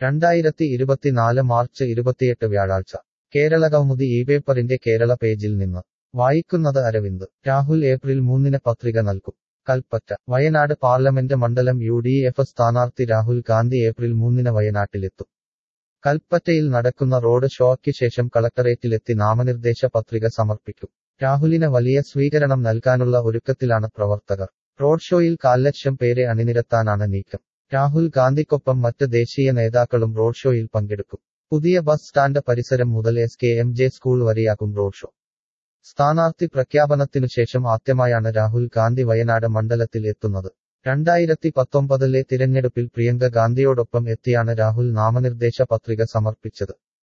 രണ്ടായിരത്തി ഇരുപത്തിനാല് മാർച്ച് ഇരുപത്തിയെട്ട് വ്യാഴാഴ്ച കേരള കൗമുദി ഈ പേപ്പറിന്റെ കേരള പേജിൽ നിന്ന് വായിക്കുന്നത് അരവിന്ദ് രാഹുൽ ഏപ്രിൽ മൂന്നിന് പത്രിക നൽകും കൽപ്പറ്റ വയനാട് പാർലമെന്റ് മണ്ഡലം യു ഡി എഫ് സ്ഥാനാർത്ഥി രാഹുൽ ഗാന്ധി ഏപ്രിൽ മൂന്നിന് വയനാട്ടിലെത്തും കൽപ്പറ്റയിൽ നടക്കുന്ന റോഡ് ഷോയ്ക്ക് ശേഷം കളക്ടറേറ്റിലെത്തി നാമനിർദ്ദേശ പത്രിക സമർപ്പിക്കും രാഹുലിന് വലിയ സ്വീകരണം നൽകാനുള്ള ഒരുക്കത്തിലാണ് പ്രവർത്തകർ റോഡ് ഷോയിൽ കാൽലക്ഷം പേരെ അണിനിരത്താനാണ് നീക്കം രാഹുൽ ഗാന്ധിക്കൊപ്പം മറ്റ് ദേശീയ നേതാക്കളും റോഡ് ഷോയിൽ പങ്കെടുക്കും പുതിയ ബസ് സ്റ്റാൻഡ് പരിസരം മുതൽ S K M J school വരെയാകും റോഡ് ഷോ സ്ഥാനാർത്ഥി പ്രഖ്യാപനത്തിനു ശേഷം ആദ്യമായാണ് രാഹുൽ ഗാന്ധി വയനാട് മണ്ഡലത്തിൽ എത്തുന്നത് രണ്ടായിരത്തി പത്തൊമ്പതിലെ തിരഞ്ഞെടുപ്പിൽ പ്രിയങ്ക ഗാന്ധിയോടൊപ്പം എത്തിയാണ് രാഹുൽ നാമനിർദ്ദേശ പത്രിക സമർപ്പിച്ചത്